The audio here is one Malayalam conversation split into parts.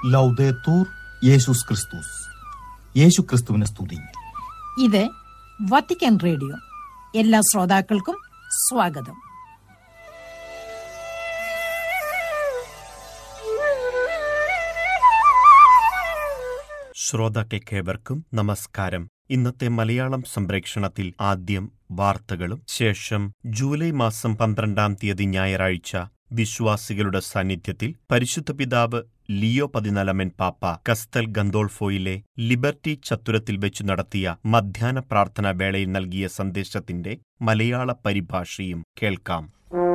ലൗദേത്തൂർ യേശുസ് ക്രിസ്തുസ് യേശു ക്രിസ്തുവിനെ സ്തുതി ഇത് വത്തിക്കാൻ റേഡിയോ എല്ലാ ശ്രോതാക്കൾക്കും സ്വാഗതം ശ്രോതാക്കൾക്കേവർക്കും നമസ്കാരം ഇന്നത്തെ മലയാളം സംപ്രേക്ഷണത്തിൽ ആദ്യം വാർത്തകളും ശേഷം ജൂലൈ മാസം പന്ത്രണ്ടാം തീയതി ഞായറാഴ്ച വിശ്വാസികളുടെ സാന്നിധ്യത്തിൽ പരിശുദ്ധ പിതാവ് ലിയോ പതിനാലാമൻ പാപ്പ കസ്തൽ ഗന്തോൾഫോയിലെ ലിബർട്ടി ചത്തുരത്തിൽ വെച്ചു നടത്തിയ മധ്യാഹ്ന പ്രാർത്ഥനാ വേളയിൽ നൽകിയ സന്ദേശത്തിന്റെ മലയാള പരിഭാഷയും കേൾക്കാം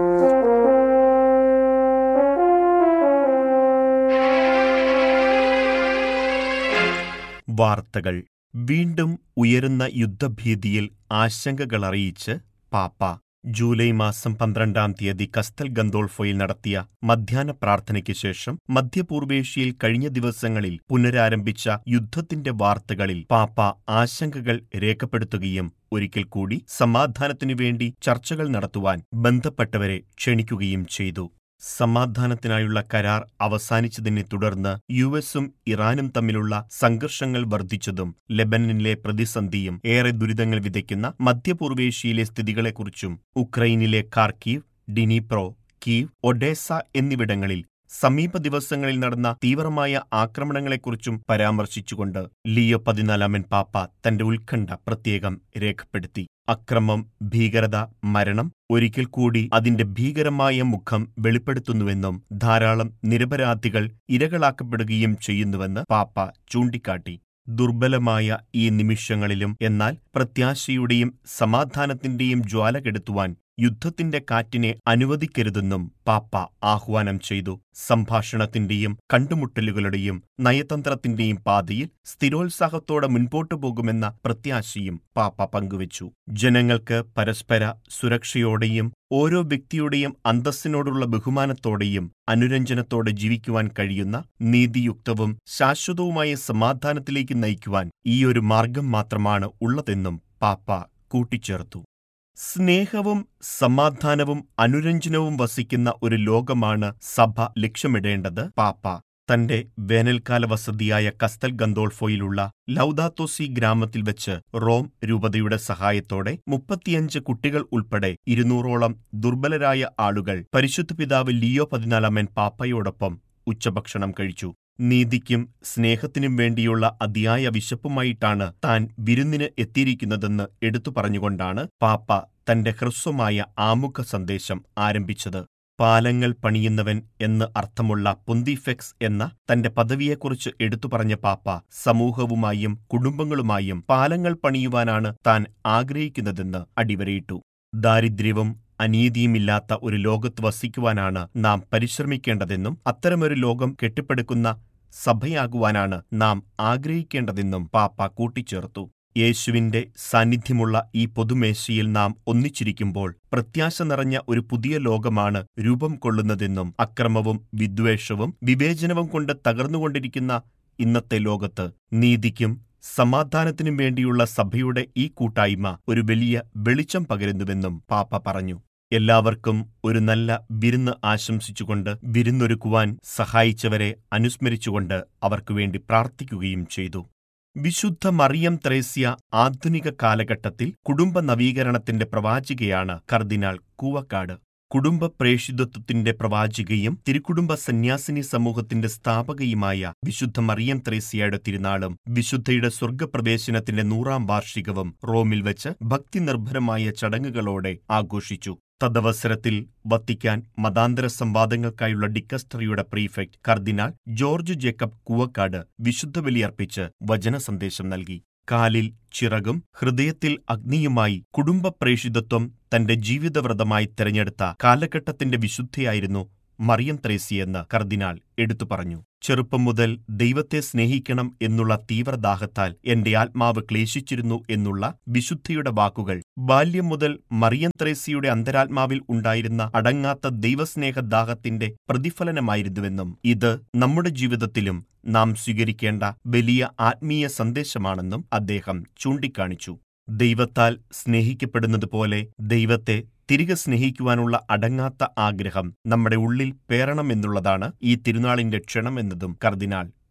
വാർത്തകൾ വീണ്ടും ഉയരുന്ന യുദ്ധഭീതിയിൽ ആശങ്കകളറിയിച്ച് പാപ്പ ജൂലൈ മാസം പന്ത്രണ്ടാം തീയതി കസ്തൽ ഗന്തോൾഫോയിൽ നടത്തിയ മധ്യാഹ്ന പ്രാർത്ഥനയ്ക്ക് ശേഷം മധ്യപൂർവേഷ്യയിൽ കഴിഞ്ഞ ദിവസങ്ങളിൽ പുനരാരംഭിച്ച യുദ്ധത്തിന്റെ വാർത്തകളിൽ പാപ്പ ആശങ്കകൾ രേഖപ്പെടുത്തുകയും ഒരിക്കൽ കൂടി സമാധാനത്തിനു വേണ്ടി ചർച്ചകൾ നടത്തുവാൻ ബന്ധപ്പെട്ടവരെ ക്ഷണിക്കുകയും ചെയ്തു സമാധാനത്തിനായുള്ള കരാർ അവസാനിച്ചതിനെ തുടർന്ന് യു എസും ഇറാനും തമ്മിലുള്ള സംഘർഷങ്ങൾ വർദ്ധിച്ചതും ലെബനനിലെ പ്രതിസന്ധിയും ഏറെ ദുരിതങ്ങൾ വിതയ്ക്കുന്ന മധ്യപൂർവേഷ്യയിലെ സ്ഥിതികളെക്കുറിച്ചും ഉക്രൈനിലെ കാർക്കീവ് ഡിനിപ്രോ കീവ് ഒഡേസ എന്നിവിടങ്ങളിൽ സമീപ ദിവസങ്ങളിൽ നടന്ന തീവ്രമായ ആക്രമണങ്ങളെക്കുറിച്ചും പരാമർശിച്ചുകൊണ്ട് ലിയോ പതിനാലാമൻ പാപ്പ തന്റെ ഉത്കണ്ഠ പ്രത്യേകം രേഖപ്പെടുത്തി അക്രമം ഭീകരത മരണം ഒരിക്കൽ കൂടി അതിന്റെ ഭീകരമായ മുഖം വെളിപ്പെടുത്തുന്നുവെന്നും ധാരാളം നിരപരാധികൾ ഇരകളാക്കപ്പെടുകയും ചെയ്യുന്നുവെന്ന് പാപ്പ ചൂണ്ടിക്കാട്ടി ദുർബലമായ ഈ നിമിഷങ്ങളിലും എന്നാൽ പ്രത്യാശയുടെയും സമാധാനത്തിന്റെയും ജ്വാല കെടുത്തുവാൻ യുദ്ധത്തിന്റെ കാറ്റിനെ അനുവദിക്കരുതെന്നും പാപ്പ ആഹ്വാനം ചെയ്തു സംഭാഷണത്തിന്റെയും കണ്ടുമുട്ടലുകളുടെയും നയതന്ത്രത്തിന്റെയും പാതയിൽ സ്ഥിരോത്സാഹത്തോടെ മുൻപോട്ടു പോകുമെന്ന പ്രത്യാശയും പാപ്പ പങ്കുവച്ചു ജനങ്ങൾക്ക് പരസ്പര സുരക്ഷയോടെയും ഓരോ വ്യക്തിയുടെയും അന്തസ്സിനോടുള്ള ബഹുമാനത്തോടെയും അനുരഞ്ജനത്തോടെ ജീവിക്കുവാൻ കഴിയുന്ന നീതിയുക്തവും ശാശ്വതവുമായ സമാധാനത്തിലേക്ക് നയിക്കുവാൻ ഈയൊരു മാർഗം മാത്രമാണ് ഉള്ളതെന്നും പാപ്പ കൂട്ടിച്ചേർത്തു സ്നേഹവും സമാധാനവും അനുരഞ്ജനവും വസിക്കുന്ന ഒരു ലോകമാണ് സഭ ലക്ഷ്യമിടേണ്ടത് പാപ്പ തന്റെ വേനൽക്കാല വസതിയായ കസ്തൽ ഗന്തോൾഫോയിലുള്ള ലൗദാത്തോസി ഗ്രാമത്തിൽ വെച്ച് റോം രൂപതയുടെ സഹായത്തോടെ മുപ്പത്തിയഞ്ച് കുട്ടികൾ ഉൾപ്പെടെ ഇരുന്നൂറോളം ദുർബലരായ ആളുകൾ പരിശുദ്ധ പിതാവ് ലിയോ പതിനാലാമൻ പാപ്പയോടൊപ്പം ഉച്ചഭക്ഷണം കഴിച്ചു നീതിക്കും സ്നേഹത്തിനും വേണ്ടിയുള്ള അതിയായ വിശപ്പുമായിട്ടാണ് താൻ വിരുന്നിന് എത്തിയിരിക്കുന്നതെന്ന് എടുത്തു പറഞ്ഞുകൊണ്ടാണ് പാപ്പ തന്റെ ഹ്രസ്വമായ ആമുഖ സന്ദേശം ആരംഭിച്ചത് പാലങ്ങൾ പണിയുന്നവൻ എന്ന് അർത്ഥമുള്ള പൊന്തിഫെക്സ് എന്ന തന്റെ പദവിയെക്കുറിച്ച് എടുത്തു പറഞ്ഞ പാപ്പ സമൂഹവുമായും കുടുംബങ്ങളുമായും പാലങ്ങൾ പണിയുവാനാണ് താൻ ആഗ്രഹിക്കുന്നതെന്ന് അടിവരയിട്ടു ദാരിദ്ര്യവും അനീതിയുമില്ലാത്ത ഒരു ലോകത്ത് വസിക്കുവാനാണ് നാം പരിശ്രമിക്കേണ്ടതെന്നും അത്തരമൊരു ലോകം കെട്ടിപ്പടുക്കുന്ന സഭയാകുവാനാണ് നാം ആഗ്രഹിക്കേണ്ടതെന്നും പാപ്പ കൂട്ടിച്ചേർത്തു യേശുവിന്റെ സാന്നിധ്യമുള്ള ഈ പൊതുമേശയിൽ നാം ഒന്നിച്ചിരിക്കുമ്പോൾ പ്രത്യാശ നിറഞ്ഞ ഒരു പുതിയ ലോകമാണ് രൂപം കൊള്ളുന്നതെന്നും അക്രമവും വിദ്വേഷവും വിവേചനവും കൊണ്ട് തകർന്നുകൊണ്ടിരിക്കുന്ന ഇന്നത്തെ ലോകത്ത് നീതിക്കും സമാധാനത്തിനും വേണ്ടിയുള്ള സഭയുടെ ഈ കൂട്ടായ്മ ഒരു വലിയ വെളിച്ചം പകരുന്നുവെന്നും പാപ്പ പറഞ്ഞു എല്ലാവർക്കും ഒരു നല്ല വിരുന്ന് ആശംസിച്ചുകൊണ്ട് വിരുന്നൊരുക്കുവാൻ സഹായിച്ചവരെ അനുസ്മരിച്ചുകൊണ്ട് അവർക്കുവേണ്ടി പ്രാർത്ഥിക്കുകയും ചെയ്തു വിശുദ്ധ മറിയം ത്രേസ്യ ആധുനിക കാലഘട്ടത്തിൽ കുടുംബ നവീകരണത്തിന്റെ പ്രവാചികയാണ് കർദിനാൾ കൂവക്കാട് കുടുംബ പ്രേഷിതത്വത്തിന്റെ പ്രവാചികയും തിരുക്കുടുംബ സന്യാസിനി സമൂഹത്തിന്റെ സ്ഥാപകയുമായ വിശുദ്ധ മറിയം ത്രേസ്യയുടെ തിരുനാളും വിശുദ്ധയുടെ സ്വർഗപ്രവേശനത്തിന്റെ നൂറാം വാർഷികവും റോമിൽ വെച്ച് ഭക്തിനിർഭരമായ ചടങ്ങുകളോടെ ആഘോഷിച്ചു തദവസരത്തിൽ വത്തിക്കാൻ മതാന്തര സംവാദങ്ങൾക്കായുള്ള ഡിക്കസ്റ്ററിയുടെ പ്രീഫെക്ട് കർദിനാൾ ജോർജ് ജേക്കബ് കൂവക്കാട് വിശുദ്ധ ബലിയർപ്പിച്ച് വചന സന്ദേശം നൽകി കാലിൽ ചിറകും ഹൃദയത്തിൽ അഗ്നിയുമായി കുടുംബ പ്രേഷിതത്വം തന്റെ ജീവിതവ്രതമായി തെരഞ്ഞെടുത്ത കാലഘട്ടത്തിന്റെ വിശുദ്ധയായിരുന്നു മറിയം ത്രേസിയെന്ന് കർദിനാൾ എടുത്തു പറഞ്ഞു ചെറുപ്പം മുതൽ ദൈവത്തെ സ്നേഹിക്കണം എന്നുള്ള തീവ്രദാഹത്താൽ എന്റെ ആത്മാവ് ക്ലേശിച്ചിരുന്നു എന്നുള്ള വിശുദ്ധിയുടെ വാക്കുകൾ ബാല്യം മുതൽ മറിയം ത്രേസിയുടെ അന്തരാത്മാവിൽ ഉണ്ടായിരുന്ന അടങ്ങാത്ത ദൈവസ്നേഹദാഹത്തിന്റെ പ്രതിഫലനമായിരുന്നുവെന്നും ഇത് നമ്മുടെ ജീവിതത്തിലും നാം സ്വീകരിക്കേണ്ട വലിയ ആത്മീയ സന്ദേശമാണെന്നും അദ്ദേഹം ചൂണ്ടിക്കാണിച്ചു ദൈവത്താൽ സ്നേഹിക്കപ്പെടുന്നതുപോലെ ദൈവത്തെ തിരികെ സ്നേഹിക്കുവാനുള്ള അടങ്ങാത്ത ആഗ്രഹം നമ്മുടെ ഉള്ളിൽ പേറണമെന്നുള്ളതാണ് ഈ തിരുനാളിന്റെ ക്ഷണമെന്നതും കർദിനാൾ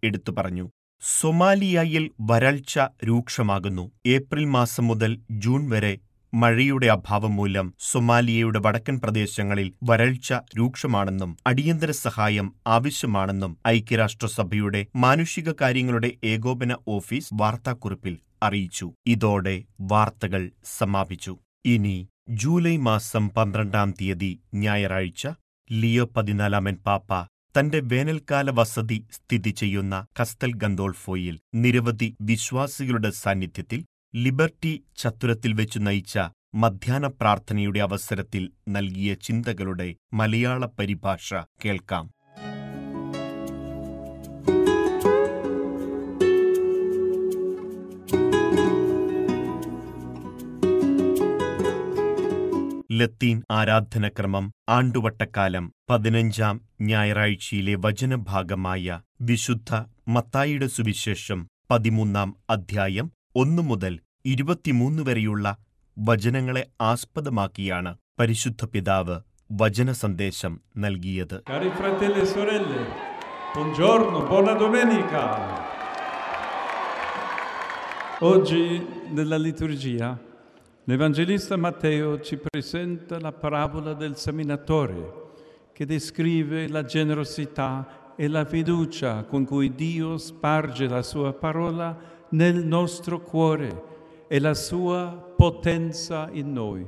എടുത്തു പറഞ്ഞു സൊമാലിയയിൽ വരൾച്ച രൂക്ഷമാകുന്നു ഏപ്രിൽ മാസം മുതൽ ജൂൺ വരെ മഴയുടെ അഭാവം മൂലം സൊമാലിയയുടെ വടക്കൻ പ്രദേശങ്ങളിൽ വരൾച്ച രൂക്ഷമാണെന്നും അടിയന്തര സഹായം ആവശ്യമാണെന്നും ഐക്യരാഷ്ട്രസഭയുടെ മാനുഷിക കാര്യങ്ങളുടെ ഏകോപന ഓഫീസ് വാർത്താക്കുറിപ്പിൽ അറിയിച്ചു ഇതോടെ വാർത്തകൾ സമാപിച്ചു ഇനി ജൂലൈ മാസം പന്ത്രണ്ടാം തീയതി ഞായറാഴ്ച ലിയോ പതിനാലാമൻ പാപ്പ തന്റെ വേനൽക്കാല വസതി സ്ഥിതി ചെയ്യുന്ന കസ്തൽ ഗന്തോൾഫോയിൽ നിരവധി വിശ്വാസികളുടെ സാന്നിധ്യത്തിൽ ലിബർട്ടി ചത്തുരത്തിൽ വെച്ചു നയിച്ച മധ്യാഹ്ന പ്രാർത്ഥനയുടെ അവസരത്തിൽ നൽകിയ ചിന്തകളുടെ മലയാള പരിഭാഷ കേൾക്കാം ലത്തീൻ ആരാധനക്രമം ആണ്ടുവട്ടക്കാലം പതിനഞ്ചാം ഞായറാഴ്ചയിലെ വചനഭാഗമായ വിശുദ്ധ മത്തായിയുടെ സുവിശേഷം പതിമൂന്നാം അധ്യായം ഒന്നു മുതൽ ഇരുപത്തിമൂന്ന് വരെയുള്ള വചനങ്ങളെ ആസ്പദമാക്കിയാണ് പരിശുദ്ധ പിതാവ് വചന സന്ദേശം നൽകിയത് Cari fratelli e sorelle, buongiorno, buona domenica. Oggi nella liturgia l'Evangelista Matteo ci presenta la parabola del seminatore che descrive la generosità e la fiducia con cui Dio sparge la sua parola nel nostro cuore e la sua potenza in noi.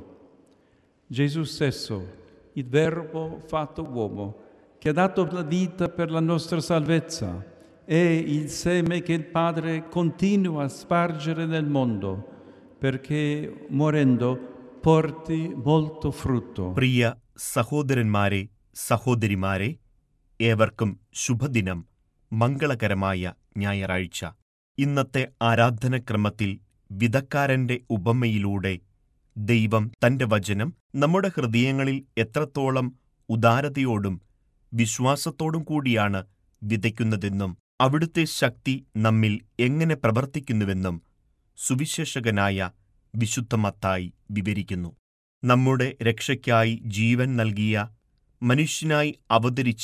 Gesù stesso, il Verbo fatto uomo, che ha dato la vita per la nostra salvezza, è il seme che il Padre continua a spargere nel mondo, perché morendo porti molto frutto. പ്രിയ സഹോദരന്മാരെ സഹോദരിമാരെ ഏവർക്കും ശുഭദിനം മംഗളകരമായ ഞായറാഴ്ച ഇന്നത്തെ ആരാധനക്രമത്തിൽ വിധക്കാരന്റെ ഉപമയിലൂടെ ദൈവം തന്റെ വചനം നമ്മുടെ ഹൃദയങ്ങളിൽ എത്രത്തോളം ഉദാരതയോടും വിശ്വാസത്തോടും കൂടിയാണ് വിതയ്ക്കുന്നതെന്നും അവിടുത്തെ ശക്തി നമ്മിൽ എങ്ങനെ പ്രവർത്തിക്കുന്നുവെന്നും സുവിശേഷകനായ വിശുദ്ധ മത്തായി വിവരിക്കുന്നു നമ്മുടെ രക്ഷയ്ക്കായി ജീവൻ നൽകിയ മനുഷ്യനായി അവതരിച്ച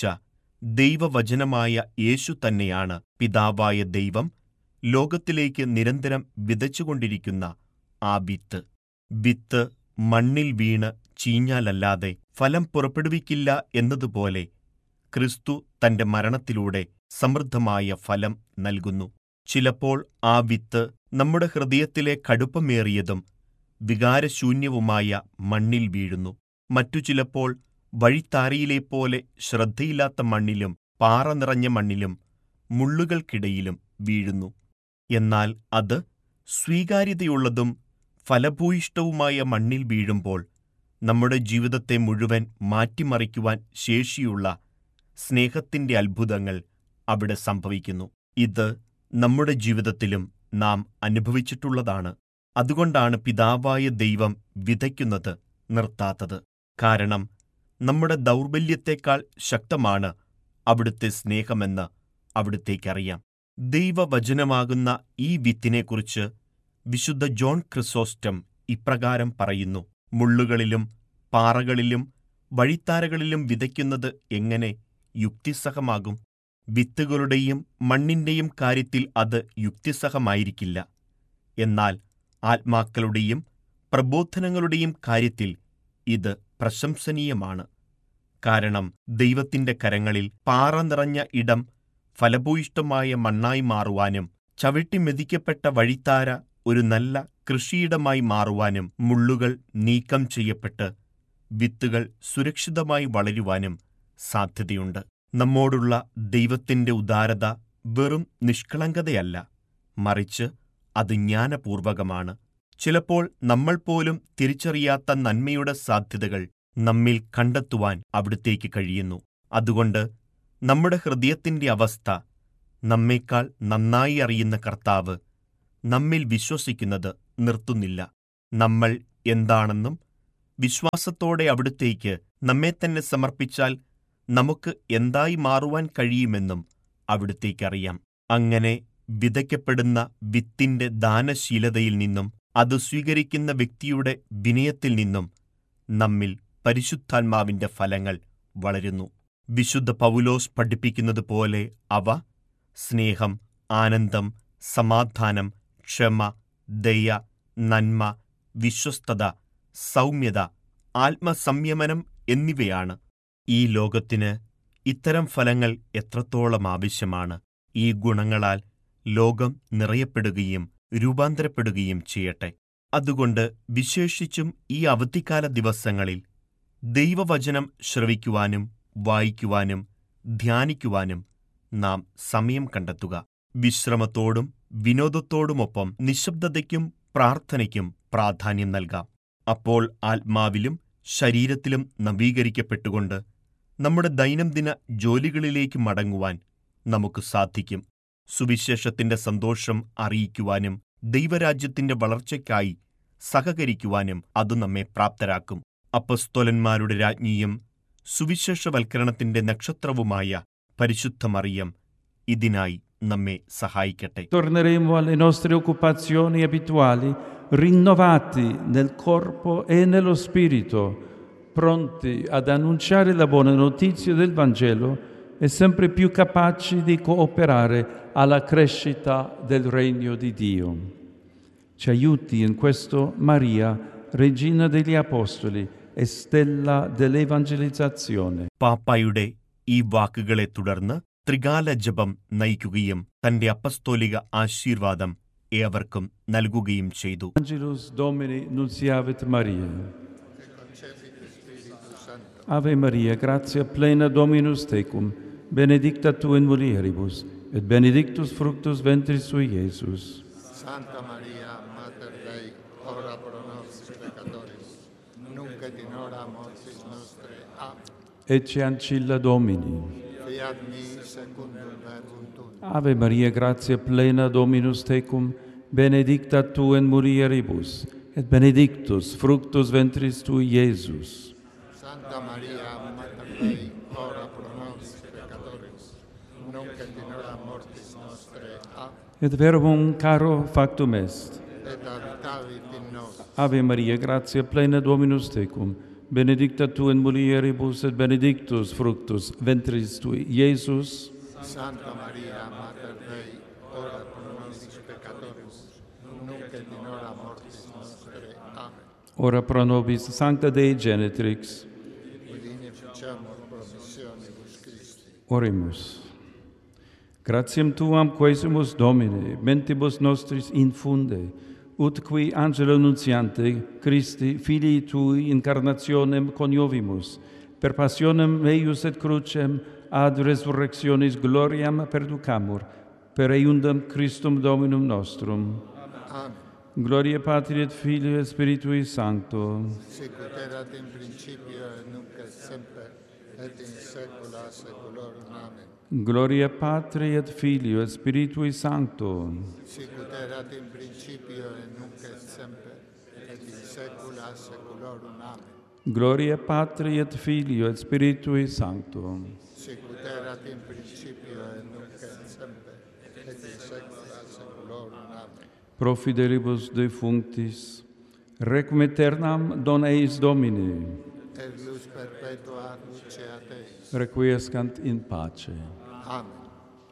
ദൈവവചനമായ യേശു തന്നെയാണ് പിതാവായ ദൈവം ലോകത്തിലേക്ക് നിരന്തരം വിതച്ചുകൊണ്ടിരിക്കുന്ന ആ വിത്ത് വിത്ത് മണ്ണിൽ വീണ് ചീഞ്ഞാലല്ലാതെ ഫലം പുറപ്പെടുവിക്കില്ല എന്നതുപോലെ ക്രിസ്തു തന്റെ മരണത്തിലൂടെ സമൃദ്ധമായ ഫലം നൽകുന്നു ചിലപ്പോൾ ആ വിത്ത് നമ്മുടെ ഹൃദയത്തിലെ കടുപ്പമേറിയതും വികാരശൂന്യവുമായ മണ്ണിൽ വീഴുന്നു മറ്റു ചിലപ്പോൾ വഴിത്താരയിലെപ്പോലെ ശ്രദ്ധയില്ലാത്ത മണ്ണിലും പാറ നിറഞ്ഞ മണ്ണിലും മുള്ളുകൾക്കിടയിലും വീഴുന്നു എന്നാൽ അത് സ്വീകാര്യതയുള്ളതും ഫലഭൂയിഷ്ടവുമായ മണ്ണിൽ വീഴുമ്പോൾ നമ്മുടെ ജീവിതത്തെ മുഴുവൻ മാറ്റിമറിക്കുവാൻ ശേഷിയുള്ള സ്നേഹത്തിന്റെ അത്ഭുതങ്ങൾ അവിടെ സംഭവിക്കുന്നു ഇത് നമ്മുടെ ജീവിതത്തിലും നാം അനുഭവിച്ചിട്ടുള്ളതാണ് അതുകൊണ്ടാണ് പിതാവായ ദൈവം വിതയ്ക്കുന്നത് നിർത്താത്തത് കാരണം നമ്മുടെ ദൗർബല്യത്തെക്കാൾ ശക്തമാണ് അവിടുത്തെ സ്നേഹമെന്ന് അവിടുത്തേക്കറിയാം ദൈവവചനമാകുന്ന ഈ വിത്തിനെക്കുറിച്ച് വിശുദ്ധ ജോൺ ക്രിസോസ്റ്റം ഇപ്രകാരം പറയുന്നു മുള്ളുകളിലും പാറകളിലും വഴിത്താരകളിലും വിതയ്ക്കുന്നത് എങ്ങനെ യുക്തിസഹമാകും വിത്തുകളുടെയും മണ്ണിന്റെയും കാര്യത്തിൽ അത് യുക്തിസഹമായിരിക്കില്ല എന്നാൽ ആത്മാക്കളുടെയും പ്രബോധനങ്ങളുടെയും കാര്യത്തിൽ ഇത് പ്രശംസനീയമാണ് കാരണം ദൈവത്തിന്റെ കരങ്ങളിൽ പാറ നിറഞ്ഞ ഇടം ഫലഭൂയിഷ്ടമായ മണ്ണായി മാറുവാനും ചവിട്ടി മെതിക്കപ്പെട്ട വഴിത്താര ഒരു നല്ല കൃഷിയിടമായി മാറുവാനും മുള്ളുകൾ നീക്കം ചെയ്യപ്പെട്ട് വിത്തുകൾ സുരക്ഷിതമായി വളരുവാനും സാധ്യതയുണ്ട് നമ്മോടുള്ള ദൈവത്തിന്റെ ഉദാരത വെറും നിഷ്കളങ്കതയല്ല മറിച്ച് അത് ജ്ഞാനപൂർവകമാണ് ചിലപ്പോൾ നമ്മൾ പോലും തിരിച്ചറിയാത്ത നന്മയുടെ സാധ്യതകൾ നമ്മിൽ കണ്ടെത്തുവാൻ അവിടുത്തേക്ക് കഴിയുന്നു അതുകൊണ്ട് നമ്മുടെ ഹൃദയത്തിന്റെ അവസ്ഥ നമ്മേക്കാൾ നന്നായി അറിയുന്ന കർത്താവ് നമ്മിൽ വിശ്വസിക്കുന്നത് നിർത്തുന്നില്ല നമ്മൾ എന്താണെന്നും വിശ്വാസത്തോടെ അവിടുത്തേക്ക് നമ്മെ തന്നെ സമർപ്പിച്ചാൽ നമുക്ക് എന്തായി മാറുവാൻ കഴിയുമെന്നും അവിടുത്തേക്കറിയാം അങ്ങനെ വിതയ്ക്കപ്പെടുന്ന വിത്തിന്റെ ദാനശീലതയിൽ നിന്നും അത് സ്വീകരിക്കുന്ന വ്യക്തിയുടെ വിനയത്തിൽ നിന്നും നമ്മിൽ പരിശുദ്ധാത്മാവിന്റെ ഫലങ്ങൾ വളരുന്നു വിശുദ്ധ പൗലോസ് പഠിപ്പിക്കുന്നത് പോലെ അവ സ്നേഹം ആനന്ദം സമാധാനം ക്ഷമ ദയ നന്മ വിശ്വസ്തത സൗമ്യത ആത്മസംയമനം എന്നിവയാണ് ഈ ലോകത്തിന് ഇത്തരം ഫലങ്ങൾ എത്രത്തോളം ആവശ്യമാണ് ഈ ഗുണങ്ങളാൽ ലോകം നിറയപ്പെടുകയും രൂപാന്തരപ്പെടുകയും ചെയ്യട്ടെ അതുകൊണ്ട് വിശേഷിച്ചും ഈ അവധിക്കാല ദിവസങ്ങളിൽ ദൈവവചനം ശ്രവിക്കുവാനും വായിക്കുവാനും ധ്യാനിക്കുവാനും നാം സമയം കണ്ടെത്തുക വിശ്രമത്തോടും വിനോദത്തോടുമൊപ്പം നിശബ്ദതയ്ക്കും പ്രാർത്ഥനയ്ക്കും പ്രാധാന്യം നൽകാം അപ്പോൾ ആത്മാവിലും ശരീരത്തിലും നവീകരിക്കപ്പെട്ടുകൊണ്ട് നമ്മുടെ ദൈനംദിന ജോലികളിലേക്ക് മടങ്ങുവാൻ നമുക്ക് സാധിക്കും സുവിശേഷത്തിന്റെ സന്തോഷം അറിയിക്കുവാനും ദൈവരാജ്യത്തിന്റെ വളർച്ചയ്ക്കായി സഹകരിക്കുവാനും അത് നമ്മെ പ്രാപ്തരാക്കും അപ്പസ്തോലന്മാരുടെ രാജ്ഞിയും സുവിശേഷവൽക്കരണത്തിന്റെ നക്ഷത്രവുമായ പരിശുദ്ധ മറിയം ഇതിനായി നമ്മെ സഹായിക്കട്ടെ Torneremo alle nostre occupazioni abituali, rinnovati nel corpo e nello spirito, pronti ad annunciare la buona notizia del Vangelo e sempre più capaci di cooperare alla crescita del regno di Dio. Ci aiuti in questo Maria, Regina degli Apostoli e stella dell'evangelizzazione. പാപ്പായുടെ ഈ വാക്കുകളെ തുടർന്ന് ത്രികാല ജപം നയിക്കുകയും തന്റെ അപ്പസ്തോലിക ആശീർവാദം ഏവർക്കും നൽകുകയും ചെയ്തു Angelus Domini Nunciavit Maria. Ave Maria, gratia plena Dominus tecum, benedicta tu in mulieribus, et benedictus fructus ventris sui, Iesus. Santa Maria, Mater Dei, ora pro nobis peccatoribus, nunc et in hora mortis nostre. Amen. Ecce ancilla Domini. Fiat mi secundum verbum tuum. Ave Maria, gratia plena Dominus tecum, benedicta tu in mulieribus, et benedictus fructus ventris tui, Iesus. Santa Maria, Mater Dei, ora pro nobis peccatoribus, nunc et in hora mortis nostre. Amen. Et verbum caro factum est. Et habitavit in nos. Ave Maria, gratia plena Dominus tecum, benedicta tu in mulieribus et benedictus fructus ventris tui, Iesus. Santa Maria, Mater Dei, ora pro nobis peccatoribus, nunc et in hora mortis nostre. Amen. Ora pro nobis Sancta Dei Genetrix, Udine ficiamur promissionibus Christi. oremus. Gratiam tuam quesimus Domine, mentibus nostris infunde, ut qui angelo nunciante, Christi, filii tui incarnationem coniovimus, per passionem eius et crucem ad resurrectionis gloriam perducamur, per eiundam Christum Dominum nostrum. Amen. Gloria Patri et Filio et Spiritui Sancto. Sic ut erat in principio et nunc et semper et in saecula saeculorum. Amen. Gloria Patri et Filio et Spiritui Sancto. Sic ut erat in principio et nunc et semper et in saecula saeculorum. Amen. Gloria Patri et Filio et Spiritui Sancto. Sic ut erat in principio et nunc et semper et in saecula saeculorum. Amen. Pro fidelibus defunctis, requiem aeternam don eis Domini, Et luz perpetua luceat eis. requiescant in pace. Amen.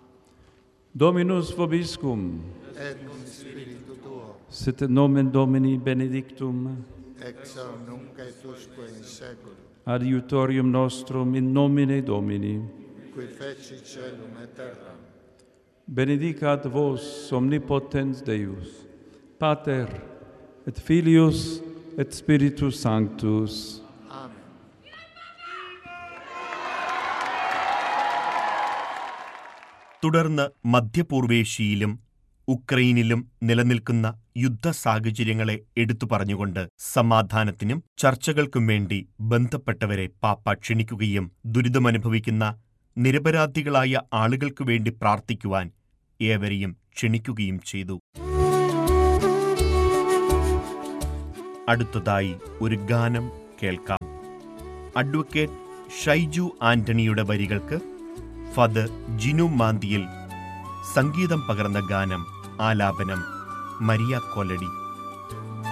Dominus vobiscum, Et cum spiritu tuo, sit nomen Domini benedictum, ex hoc nunc et usque in saeculum, adiutorium nostrum in nomine Domini. qui feci celum et terram, Benedicat vos omnipotens Deus, Pater et Filius et Spiritus Sanctus. Amen. തുടർന്ന് മധ്യപൂർവേഷ്യയിലും ഉക്രൈനിലും നിലനിൽക്കുന്ന യുദ്ധ സാഹചര്യങ്ങളെ എടുത്തു പറഞ്ഞുകൊണ്ട് സമാധാനത്തിനും ചർച്ചകൾക്കും വേണ്ടി ബന്ധപ്പെട്ടവരെ പാപ്പ ക്ഷണിക്കുകയും ദുരിതമനുഭവിക്കുന്ന നിരപരാധികളായ ആളുകൾക്കു വേണ്ടി പ്രാർത്ഥിക്കുവാൻ ഏവരെയും ക്ഷണിക്കുകയും ചെയ്തു അടുത്തതായി ഒരു ഗാനം കേൾക്കാം അഡ്വക്കേറ്റ് ഷൈജു ആന്റണിയുടെ വരികൾക്ക് ഫാദർ ജിനു മാന്തിയിൽ സംഗീതം പകർന്ന ഗാനം ആലാപനം മരിയ കൊലടി